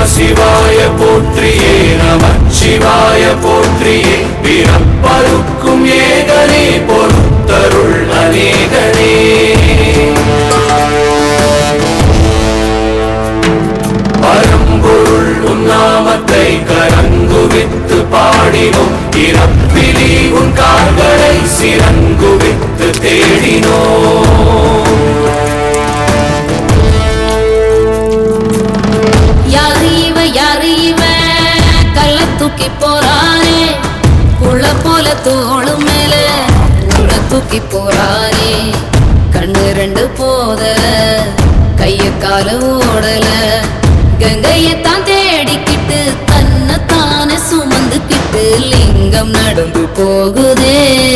சிவாய போற்றியே நமச்சிவாய போற்றியே பிறப்பருக்கும் ஏகனே பொறுத்தருள் அநேகனே பரம்பொருள் உன்னாமத்தை கரங்குவித்து பாடினோம் இறப்பிலி உன் கால்களை சிறங்குவித்து தேடினோம் யாரு இவ யாரு இவ கல்ல தூக்கி போறானே புள்ள போல தோளு மேல உள்ள தூக்கி போறானே கண்ணு ரெண்டு போதல கைய கால ஓடல கங்கையத்தான் தேடிக்கிட்டு தன்னை தானே சுமந்துக்கிட்டு லிங்கம் நடந்து போகுதே